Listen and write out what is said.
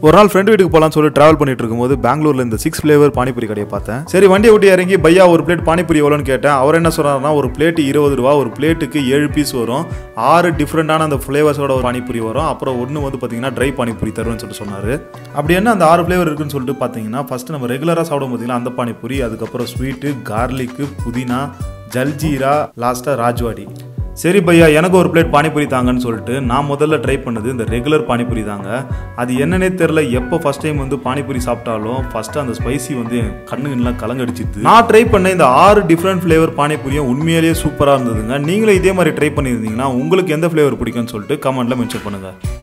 ஒரு நாள் ஃப்ரெண்ட் வீட்டுக்கு போகலான்னு சொல்லி ட்ராவல் பண்ணிட்டு இருக்கும்போது பெங்களூர்ல இந்த சிக்ஸ் ஃப்ளேவர் பானிபூரி கடையை பார்த்தேன் சரி வண்டியை விட்டு இறங்கி பையா ஒரு பிளேட் பானிபூரி எவ்வளோன்னு கேட்டேன் அவர் என்ன சொன்னார்னா ஒரு பிளேட் இருபது ரூபா ஒரு பிளேட்டுக்கு ஏழு பீஸ் வரும் ஆறு டிஃப்ரெண்டான அந்த ஃப்ளேவர்ஸோட ஒரு பானிபூரி வரும் அப்புறம் ஒன்று வந்து பார்த்தீங்கன்னா ட்ரை பானிபூரி தருவேன்னு சொல்லிட்டு சொன்னார் அப்படி என்ன அந்த ஆறு ஃப்ளேவர் இருக்குன்னு சொல்லிட்டு பார்த்தீங்கன்னா ஃபர்ஸ்ட் நம்ம ரெகுலராக சாப்பிடும் பார்த்தீங்கன்னா அந்த பானிபூரி அதுக்கப்புறம் ஸ்வீட்டு கார்லிக்கு புதினா ஜல்ஜீரா லாஸ்ட்டாக ராஜ்வாடி சரி பையா எனக்கு ஒரு பிளேட் பானிபூரி தாங்கன்னு சொல்லிட்டு நான் முதல்ல ட்ரை பண்ணது இந்த ரெகுலர் பானிபூரி தாங்க அது என்னன்னே தெரில எப்போ ஃபர்ஸ்ட் டைம் வந்து பானிபூரி சாப்பிட்டாலும் ஃபர்ஸ்ட் அந்த ஸ்பைசி வந்து என் கண்ணுங்கெல்லாம் கலங்கடிச்சிது நான் ட்ரை பண்ண இந்த ஆறு டிஃப்ரெண்ட் ஃப்ளேவர் பானிபூரியும் உண்மையிலேயே சூப்பராக இருந்ததுங்க நீங்களும் இதே மாதிரி ட்ரை பண்ணியிருந்தீங்கன்னா உங்களுக்கு எந்த ஃப்ளேவர் பிடிக்கும்னு சொல்லிட்டு கமெண்ட்ல மென்ஷன் பண்ணுங்க